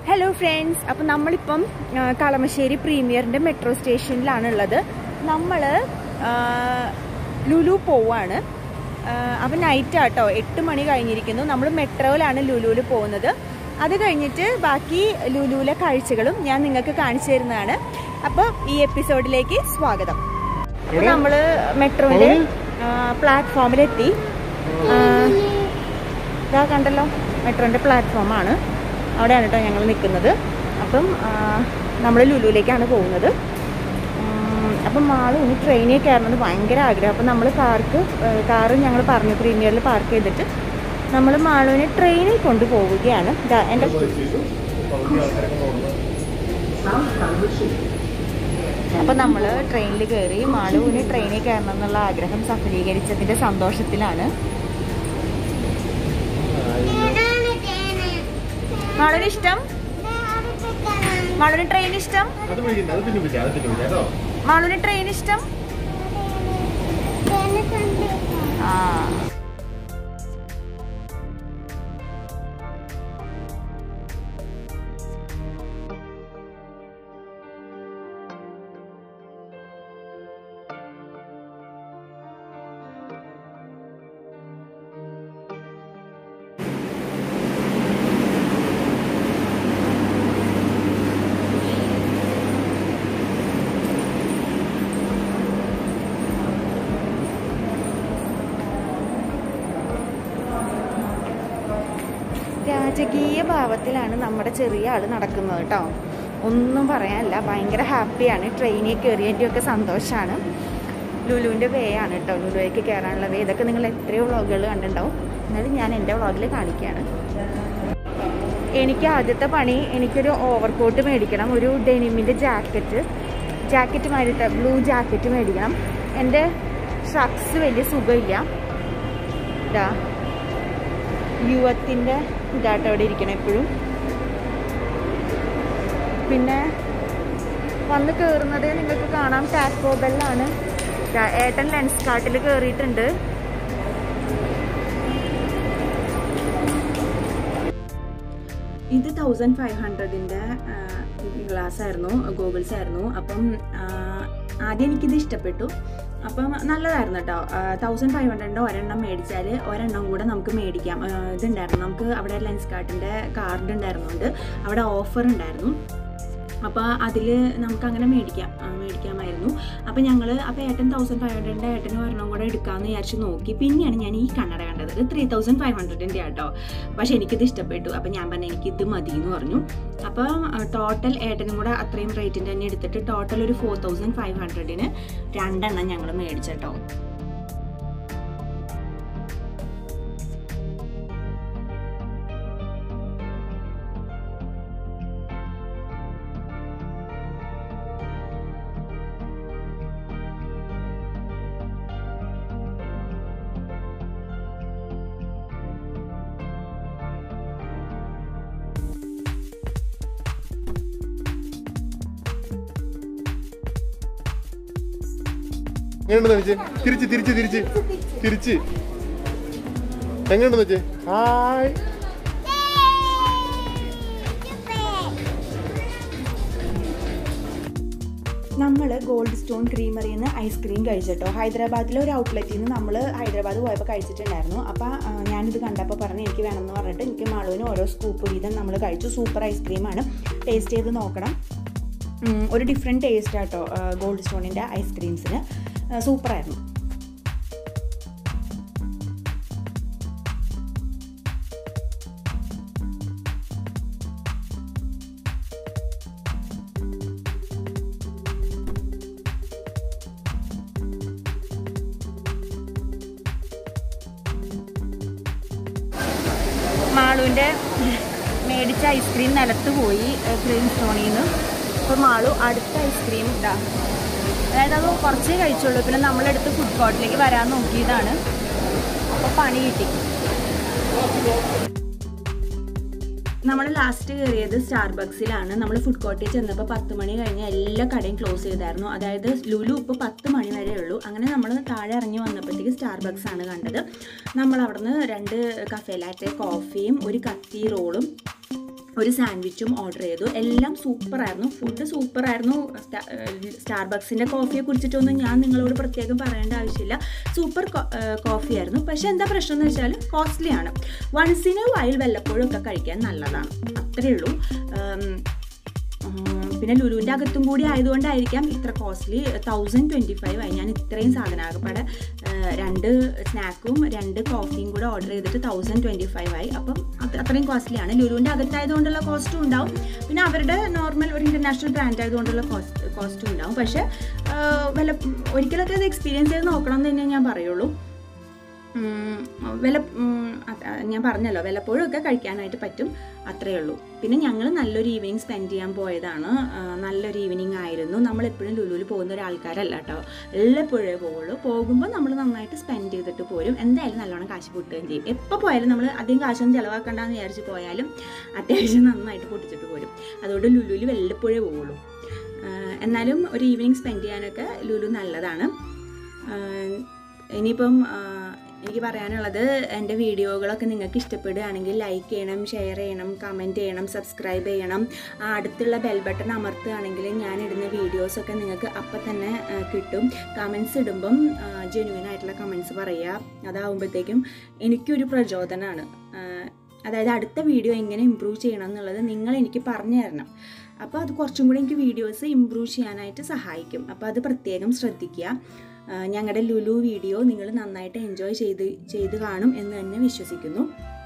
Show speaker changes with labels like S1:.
S1: hello friends അപ്പം നമ്മളിപ്പം ആ, കളമശ്ശേരി പ്രീമിയറിൻ്റെ മെട്രോ സ്റ്റേഷനിലാണ് ഉള്ളത് നമ്മൾ ലുലു പോവാണ് ആ, അപ്പം നൈറ്റ് ആട്ടോ എട്ട് മണി കഴിഞ്ഞിരിക്കുന്നു നമ്മൾ മെട്രോയിലാണ് ലുലുവിൽ പോകുന്നത് അത് കഴിഞ്ഞിട്ട് ബാക്കി ലുലുവിലെ കാഴ്ചകളും ഞാൻ നിങ്ങൾക്ക് കാണിച്ചു തരുന്നതാണ് അപ്പോൾ ഈ എപ്പിസോഡിലേക്ക് സ്വാഗതം അപ്പോൾ നമ്മൾ മെട്രോയിലെ പ്ലാറ്റ്ഫോമിലെത്തി ആ, ഇതാ കണ്ടല്ലോ മെട്രോൻ്റെ പ്ലാറ്റ്ഫോമാണ് അവിടെയാണ് കേട്ടോ ഞങ്ങൾ നിൽക്കുന്നത് അപ്പം നമ്മൾ ലുലുവിലേക്കാണ് പോകുന്നത് ഉം, അപ്പം മാള് ഇനി ട്രെയിനിൽ കയറണമെന്ന് ഭയങ്കര ആഗ്രഹം അപ്പം നമ്മൾ കാർക്ക് കാറ് ഞങ്ങൾ പറഞ്ഞു പ്രീമിയറിൽ പാർക്ക് ചെയ്തിട്ട് നമ്മൾ മാളുവിനെ ട്രെയിനിൽ കൊണ്ടുപോവുകയാണ് ദാ എൻ്റെ അപ്പം നമ്മൾ ട്രെയിനിൽ കയറി മാളുവിന് ട്രെയിനിൽ കയറണം എന്നുള്ള ആഗ്രഹം സഫലീകരിച്ചതിൻ്റെ സന്തോഷത്തിലാണ് മാളുവിന് ഇഷ്ടം മാളുവിന് ട്രെയിൻ ഇഷ്ടം
S2: അത് വിളിക്കണ്ട അത് പിന്നെ വിളിക്കാം അത് പിന്നെ വിളിക്കാം കേട്ടോ
S1: മാളുവിന് ട്രെയിൻ ഇഷ്ടം ആ രാജകീയ ഭാവത്തിലാണ് നമ്മുടെ ചെറിയ ആള് നടക്കുന്നത് കേട്ടോ ഒന്നും പറയാനില്ല ഭയങ്കര ഹാപ്പിയാണ് ട്രെയിനിൽ കയറിയതിൻ്റെയൊക്കെ സന്തോഷമാണ് ലുലുവിൻ്റെ വേ ആണ് കേട്ടോ ലുലുവിലേക്ക് കയറാനുള്ള വേ ഇതൊക്കെ നിങ്ങൾ എത്രയോ വ്ളോഗുകൾ കണ്ടിട്ടുണ്ടാവും എന്നാലും ഞാൻ എൻ്റെ വ്ളോഗിൽ കാണിക്കുകയാണ് എനിക്ക് ആദ്യത്തെ പണി എനിക്കൊരു ഓവർകോട്ട് മേടിക്കണം ഒരു ഡെനിമിൻ്റെ ജാക്കറ്റ് ജാക്കറ്റ് മാറിയിട്ട് ബ്ലൂ ജാക്കറ്റ് മേടിക്കണം എൻ്റെ ഷർട്ട്സ് വലിയ സുഖമില്ല ഇതാ യുവത്തിൻ്റെ ഇതായിട്ട് അവിടെ ഇരിക്കണം എപ്പോഴും പിന്നെ വന്ന് കയറുന്നത് നിങ്ങൾക്ക് കാണാം ടാക്കോ ബെല്ലാണ് ദാ ഏട്ടൻ ലെൻസ് കാർട്ടിൽ കയറിയിട്ടുണ്ട് ഇത് തൗസൻഡ് ഫൈവ് ഹൺഡ്രഡിൻ്റെ ഗ്ലാസ് ആയിരുന്നു ഗോഗിൾസ് ആയിരുന്നു അപ്പം ആ, ആദ്യം എനിക്കിത് ഇഷ്ടപ്പെട്ടു അപ്പം നല്ലതായിരുന്നു കേട്ടോ തൗസൻഡ് ഫൈവ് ഹൺഡ്രഡിൻ്റെ ഒരെണ്ണം മേടിച്ചാൽ ഒരെണ്ണം കൂടെ നമുക്ക് മേടിക്കാം ആ, ഇതുണ്ടായിരുന്നു നമുക്ക് അവിടെ ലെൻസ് കാർട്ടിൻ്റെ കാർഡ് ഉണ്ടായിരുന്നുകൊണ്ട് അവിടെ ഓഫർ ഉണ്ടായിരുന്നു അപ്പോൾ അതിൽ നമുക്ക് അങ്ങനെ മേടിക്കാം ആ, മേടിക്കാമായിരുന്നു അപ്പോൾ ഞങ്ങൾ അപ്പോൾ ഏട്ടൻ തൗസൻഡ് ഫൈവ് ഹൺഡ്രഡിൻ്റെ ഏട്ടന് ഒരെണ്ണം കൂടെ എടുക്കാമെന്ന് വിചാരിച്ച് നോക്കി പിന്നെയാണ് ഞാൻ ഈ കണ്ണട കണ്ടത് ഇത് ത്രീ തൗസൻഡ് ഫൈവ് ഹൺഡ്രഡിൻ്റെ ആട്ടോ പക്ഷേ എനിക്കിത് ഇഷ്ടപ്പെട്ടു അപ്പോൾ ഞാൻ പറഞ്ഞു എനിക്കിത് മതി എന്ന് പറഞ്ഞു അപ്പോൾ ടോട്ടൽ ഏട്ടനും കൂടെ അത്രയും റേറ്റിൻ്റെ തന്നെ എടുത്തിട്ട് ടോട്ടൽ ഒരു ഫോർ തൗസൻഡ് ഫൈവ് ഹൺഡ്രഡിന് രണ്ടെണ്ണം ഞങ്ങൾ മേടിച്ചിട്ടോ
S2: എങ്ങനെയുണ്ടെന്ന് വെച്ചേ തിരിച്ച് തിരിച്ച് തിരിച്ച് തിരിച്ച് എങ്ങനെയുണ്ടെന്ന് വെച്ചേ ഹായ്
S1: നമ്മൾ ഗോൾഡ് സ്റ്റോൺ ക്രീമറിയിൽ നിന്ന് ഐസ്ക്രീം കഴിച്ചിട്ടോ ഹൈദരാബാദിലെ ഒരു ഔട്ട്ലെറ്റിൽ നിന്ന് നമ്മൾ ഹൈദരാബാദ് പോയപ്പോൾ കഴിച്ചിട്ടുണ്ടായിരുന്നു അപ്പോൾ ആ, ഞാനിത് കണ്ടപ്പോൾ പറഞ്ഞു എനിക്ക് വേണമെന്ന് പറഞ്ഞിട്ട് എനിക്ക് മാളുവിന് ഓരോ സ്കൂപ്പ് വീതം നമ്മൾ കഴിച്ചു സൂപ്പർ ഐസ്ക്രീമാണ് ടേസ്റ്റ് ചെയ്ത് നോക്കണം ഉം, ഒരു ഡിഫറെൻറ്റ് ടേസ്റ്റ് ആട്ടോ ഗോൾഡ് സ്റ്റോണിൻ്റെ ഐസ്ക്രീംസിന് സൂപ്പറായിരുന്നു മാളുവിൻ്റെ മേടിച്ച ഐസ്ക്രീം നിലത്ത് പോയി ക്രീം സ്റ്റോണിൽ നിന്ന് അപ്പോൾ മാളു അടുത്ത ഐസ്ക്രീം ഇതാ അതായത് അത് കുറച്ചേ കഴിച്ചുള്ളൂ പിന്നെ നമ്മളെടുത്ത് ഫുഡ് കോർട്ടിലേക്ക് വരാൻ നോക്കിയതാണ് അപ്പോൾ പണി കിട്ടി നമ്മൾ ലാസ്റ്റ് കയറിയത് സ്റ്റാർബക്സിലാണ് നമ്മൾ ഫുഡ് കോർട്ടിൽ ചെന്നപ്പോൾ പത്ത് മണി കഴിഞ്ഞ് എല്ലാ കടയും ക്ലോസ് ചെയ്തായിരുന്നു അതായത് ലുലു ഇപ്പോൾ പത്ത് മണി വരെ ഉള്ളൂ അങ്ങനെ നമ്മൾ താഴെ ഇറങ്ങി വന്നപ്പോഴത്തേക്ക് സ്റ്റാർബക്സ് ആണ് കണ്ടത് നമ്മൾ അവിടുന്ന് രണ്ട് കഫേ ലാറ്റെ കോഫിയും ഒരു കത്തി റോളും ഒരു സാൻഡ്വിച്ചും ഓർഡർ ചെയ്തു എല്ലാം സൂപ്പറായിരുന്നു ഫുഡ് സൂപ്പറായിരുന്നു സ്റ്റാർബക്സിൻ്റെ കോഫിയെ കുറിച്ചിട്ടൊന്നും ഞാൻ നിങ്ങളോട് പ്രത്യേകം പറയേണ്ട ആവശ്യമില്ല സൂപ്പർ കോഫി ആയിരുന്നു പക്ഷെ എന്താ പ്രശ്നം എന്ന് വെച്ചാൽ കോസ്റ്റ്ലി ആണ് വൺസിന് വയൽ വല്ലപ്പോഴും ഒക്കെ കഴിക്കാൻ നല്ലതാണ് അത്രയേ ഉള്ളൂ ഉം, ഉം, പിന്നെ ലുലുവിൻ്റെ അകത്തും കൂടി ആയതുകൊണ്ടായിരിക്കാം ഇത്ര കോസ്റ്റ്ലി തൗസൻഡ് ട്വൻറ്റി ഫൈവ് ആയി ഞാൻ ഇത്രയും സാധനം ആകപ്പാടെ ആ, രണ്ട് സ്നാക്കും രണ്ട് കോഫിയും കൂടെ ഓർഡർ ചെയ്തിട്ട് തൗസൻഡ് ട്വൻറ്റി ഫൈവ് ആയി അപ്പം അത് അത്രയും കോസ്റ്റ്ലിയാണ് ലുലുവിൻ്റെ അകത്തായതുകൊണ്ടുള്ള കോസ്റ്റും ഉണ്ടാവും പിന്നെ അവരുടെ നോർമൽ ഒരു ഇൻ്റർനാഷണൽ ബ്രാൻഡ് ആയതുകൊണ്ടുള്ള കോസ്റ്റ് കോസ്റ്റും ഉണ്ടാവും പക്ഷേ ആ, വില ഒരിക്കലൊക്കെ അത് എക്സ്പീരിയൻസ് ചെയ്ത് നോക്കണം എന്ന് തന്നെ ഞാൻ പറയുള്ളൂ ഉം, വില ഉം, അത് ഞാൻ പറഞ്ഞല്ലോ വല്ലപ്പോഴും ഒക്കെ കഴിക്കാനായിട്ട് പറ്റും അത്രയേ ഉള്ളൂ പിന്നെ ഞങ്ങൾ നല്ലൊരു ഈവനിങ് സ്പെൻഡ് ചെയ്യാൻ പോയതാണ് ആ, നല്ലൊരു ഈവനിങ് ആയിരുന്നു നമ്മൾ എപ്പോഴും ലുലുവിൽ പോകുന്ന ഒരാൾക്കാരല്ല കേട്ടോ എല്ലപ്പോഴേ പോവുള്ളൂ പോകുമ്പോൾ നമ്മൾ നന്നായിട്ട് സ്പെൻഡ് ചെയ്തിട്ട് പോരും എന്തായാലും നല്ലോണം കാശ് പൊട്ടുകയും ചെയ്യും എപ്പോൾ പോയാലും നമ്മൾ അധികം കാശൊന്നും ചിലവാക്കണ്ടെന്ന് വിചാരിച്ച് പോയാലും അത്യാവശ്യം നന്നായിട്ട് പൊട്ടിച്ചിട്ട് പോരും അതുകൊണ്ട് ലുലുവിൽ വല്ലപ്പോഴേ പോവുള്ളൂ ആ, എന്നാലും ഒരു ഈവനിങ് സ്പെൻഡ് ചെയ്യാനൊക്കെ ലുലു നല്ലതാണ് ആ, ഇനിയിപ്പം ആ, എനിക്ക് പറയാനുള്ളത് എൻ്റെ വീഡിയോകളൊക്കെ നിങ്ങൾക്ക് ഇഷ്ടപ്പെടുകയാണെങ്കിൽ ലൈക്ക് ചെയ്യണം ഷെയർ ചെയ്യണം കമൻറ്റ് ചെയ്യണം സബ്സ്ക്രൈബ് ചെയ്യണം ആ അടുത്തുള്ള ബെൽ ബട്ടൺ അമർത്തുകയാണെങ്കിൽ ഞാൻ ഇടുന്ന വീഡിയോസൊക്കെ നിങ്ങൾക്ക് അപ്പം തന്നെ ആ, കിട്ടും കമൻസ് ഇടുമ്പം ജെന്യൂൻ ആയിട്ടുള്ള കമൻസ് പറയുക അതാവുമ്പോഴത്തേക്കും എനിക്കൊരു പ്രചോദനമാണ് ആ, അതായത് അടുത്ത വീഡിയോ എങ്ങനെ ഇമ്പ്രൂവ് ചെയ്യണം എന്നുള്ളത് നിങ്ങൾ എനിക്ക് പറഞ്ഞു തരണം അപ്പോൾ അത് കുറച്ചും കൂടി എനിക്ക് വീഡിയോസ് ഇമ്പ്രൂവ് ചെയ്യാനായിട്ട് സഹായിക്കും അപ്പോൾ അത് പ്രത്യേകം ശ്രദ്ധിക്കുക ഞങ്ങളുടെ ലുലു വീഡിയോ നിങ്ങൾ നന്നായിട്ട് എൻജോയ് ചെയ്ത് ചെയ്ത് കാണും എന്ന് തന്നെ വിശ്വസിക്കുന്നു